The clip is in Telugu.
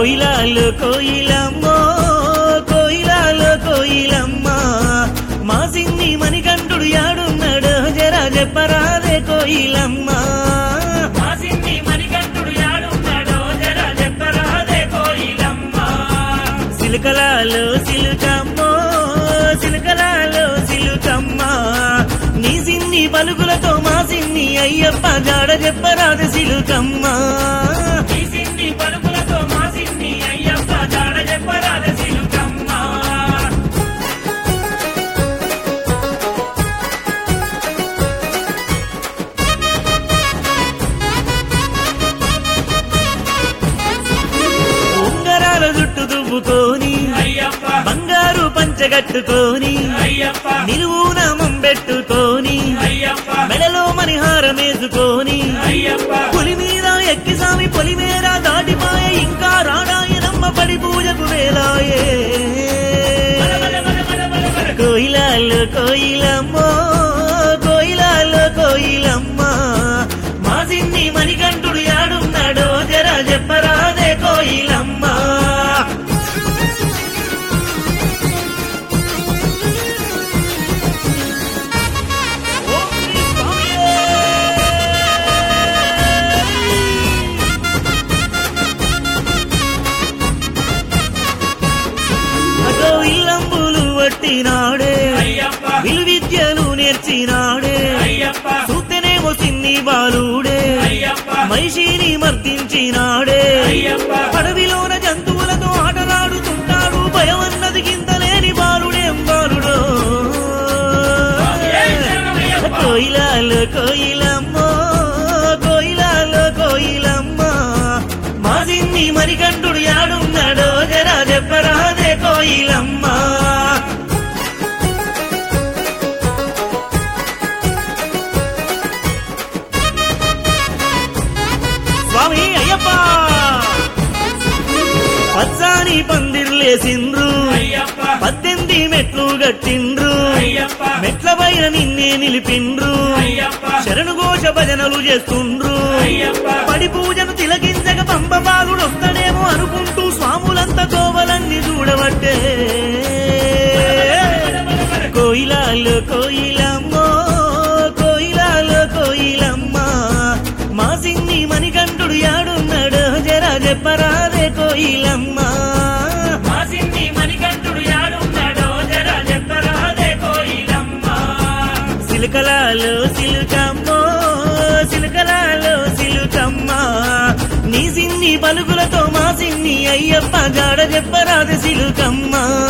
కోయిలాలు కోయిలమ్మో కోయిలాలు కోయిలమ్మ మా సిన్ని మణికంఠుడు యాడున్నాడు జరా చెప్పరాదే కోయిలమ్మ మా సిన్ని మణికంఠుడు యాడున్నాడో జర చెప్పరాదే కోయిలమ్మ సిలుకలాలు సిలుకమ్మో సిలుకలాలు సిలుకమ్మ నీ సిన్ని పలుకులతో మా సిన్ని అయ్యప్ప జాడ చెప్పరాదు సిలుకమ్మ ఈ సిన్ని పలుకులతో మా సిన్ని అయ్యప్ప జాడ చెప్పరాదే సిలుకమ్మ ఉంగరాల జుట్టు దువ్వుకొని అయ్యప్ప బంగారు పంచగట్టుకొని అయ్యప్ప నిలువున పెట్టుకొని అయ్యప్ప మెడలో మణిహారమేసుకొని అయ్యప్ప పులి మీద ఎక్కి సామి పొలి మీద దాటిపాయ ఇంకా రాడాయనమ్మ పడి పూజకు వేలాయే బల బల బల బల బల బల. కోయిలాలు కోయిలమ్మో కోయిలాలు కోయిలమ్మ మా సిన్ని మణికంఠుడు యాడున్నాడో జర చెప్పరాదే కోయిలమ్మ ఓం శ్రీ స్వామియే! అగో ఇల్లంబులు వట్టినాడే అయ్యప్ప విలువిద్యలు నేర్చినాడే అయ్యప్ప చూస్తేనేమో సిన్ని బాలుడే అయ్యప్ప మనిషిని మర్దించినాడే అయ్యప్ప అడవిలోన జంతువులతో ఆటలాడుతుంటాడు భయం అన్నది గింత లేని బాలుడేం బాలుడో జై శరణమయ్యప్ప. కోయిలాలు కోయిలమ్మో కోయిలాలు కోయిలమ్మ మా సిన్ని మరికంఠుడు యాడున్నాడో జరా చెప్పరాదే కోయిలమ్మ స్వామి అయ్యప్ప పచ్చాని పందిర్లేసిండ్రు అయ్యప్ప పద్దెనిమిది మెట్లు గట్టిండ్రు అయ్యప్ప మెట్ల పైన నిన్నే నిలిపిండ్రు అయ్యప్ప శరణు ఘోష భజనలు చేస్తుండ్రు అయ్యప్ప పడి పూజను తిలకించక పంప బాలుడు వస్తాడేమో అనుకుంటూ స్వాములంతా కోవలన్నీ చూడబట్టే కోయిలాలు కోయిలమ్మో కోయిలాలు కోయిలమ్మ మా సిన్ని మణికంఠుడు యాడున్నాడు జరా చెప్పరాదే కోయిలమ్మ మా సిన్ని మణికంఠుడు యాడున్నాడో జర చెప్పరాదే కోయిలమ్మ సిలుకలాలు సిలుకమ్మో సిలుకలాలు సిలుకమ్మ నీ సిన్ని పలుకులతో మా సిన్ని అయ్యప్ప జాడ చెప్పరాదు సిలుకమ్మ